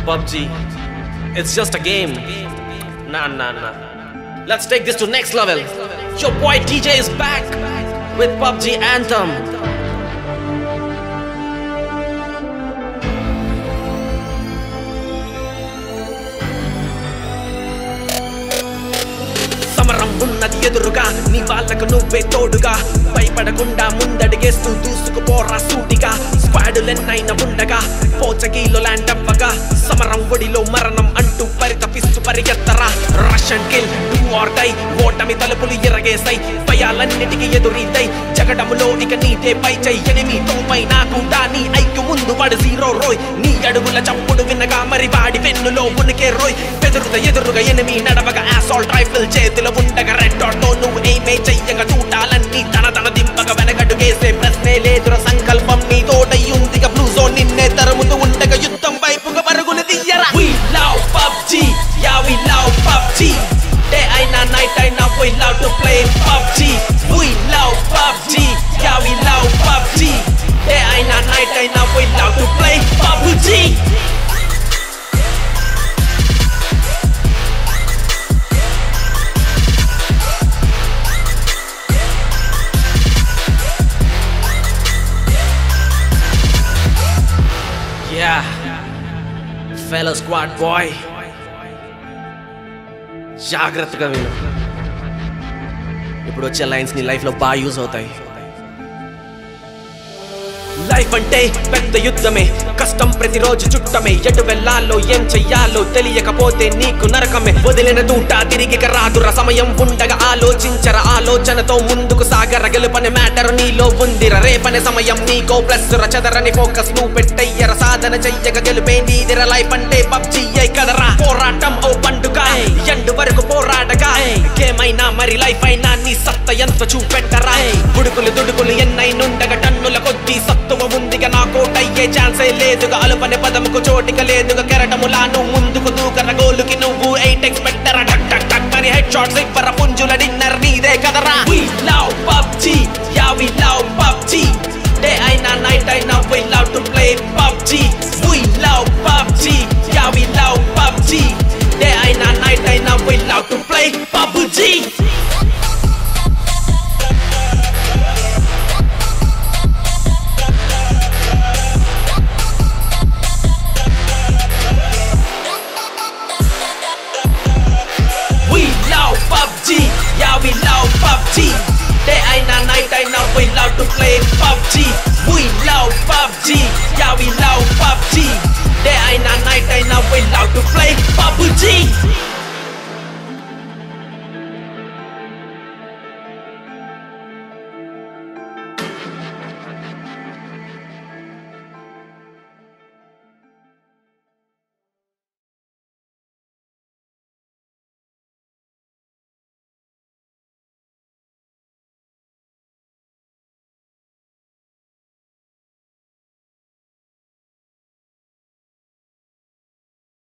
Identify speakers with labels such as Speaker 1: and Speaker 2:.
Speaker 1: PUBG. It's just a game. Nah, nah, nah. Let's take this to next level. Your boy DJ is back with PUBG Anthem. సమరం ఉన్నది ఎదురుగా నీ వాళ్ళకు నువ్వే తోడుగా భయపడకుండా ముందడిగేస్తూ దూసుకుపోరా సూటిగా స్క్వాడులెన్నైనా ఉండగా పోచగీలో ల్యాండ్ అవ్వగా సమరం ఒడిలో మరణం అంటూ పరితపిస్తూ పరిగెత్తరా రషన్ కిల్ డూ ఆర్ డై ఓటమి తలుపులు ఎరగేసై భయాలన్నిటికీ ఎదురీదై జగడములో ఇక నీటే పై చెయ్యని తోపై నాకు నీ ఐక్యు ముందు వాడు జీరో రోయ్ నీ అడుగుల చప్పుడు వినగా మరి వాడి వెన్నులో ఉనికే రోయ్ బెదురుత ఎదురుగా ఎనిమి నడవగా అసాల్ట్ రైఫిల్ చేతిలో ఉండగా రెడ్ డాట్ తో నువ్వు ఏమే చెయ్యగా చూడాలన్నీ తన తన దింపగా వెనకడుగేసే ప్రశ్నే లేదుర సంకల్పం నీ తోటయ్యుందిగా బ్లూ జోన్ నిన్నే తరుముతూ ఉండగా యుద్ధం వైపుగా పరుగులు తీయరా We love PUBG, yeah we love PUBG Day అయినా night అయినా we love to play PUBG We love PUBG, yeah we love PUBG Day అయినా night అయినా we love to play PUBG Yeah, fellow squad boy. జాగ్రత్తగా విను ఇప్పుడు వచ్చే lines నీ లైఫ్లో బాగా యూజ్ అవుతాయి లైఫ్ అంటే పెద్ద యుద్ధమే కష్టం ప్రతిరోజు చుట్టమే ఎటు వెళ్ళాలో ఏం చెయ్యాలో తెలియకపోతే నీకు నరకమే వదిలిన దూట తిరిగి రాదుర సమయం ఉండగా ఆలోచించర ఆలోచనతో ముందుకు సాగర గెలుపని మ్యాటర్ నీలో ఉందిర రేపనే సమయం నీకో ప్లస్ చదరని ఫోకస్ నువ్వు పెట్టయ్యర సాధన చెయ్యక గెలుపే నీదిర లైఫ్ అంటే పబ్జి అయి కదరా పోరాటం ఓ పండుగ ఎండు వరకు పోరాడగా ఏమైనా మరి లైఫ్ అయినా నీ సత్త ఎంత చూపెట్టరా బుడుకులు దుడుకులు ఎన్నైనుండగా టన్నుల కొద్దీ సత్తువ ఉందిగా నా కోటయ్యే ఛాన్సే లేదుగా అలుపని పదముకు చోటిక లేదుగా కెరటములాను ముందుకు దూకర గోలుకి నువ్వు ఎయిట్ ఎక్స్ పెట్టరా టక్ టక్ టక్ అని హెడ్ షాట్స్ ఇవ్వర పుంజుల డిన్నర్ నీదే కదరా We love PUBG, yeah we love PUBG Day అయినా night అయినా we love to play PUBG We love PUBG, yeah we love PUBG Day అయినా night అయినా we love to play PUBG We love PUBG, yeah we love PUBG Day అయినా night అయినా we love to play PUBG We love PUBG, yeah we love PUBG Day అయినా night అయినా we love to play PUBG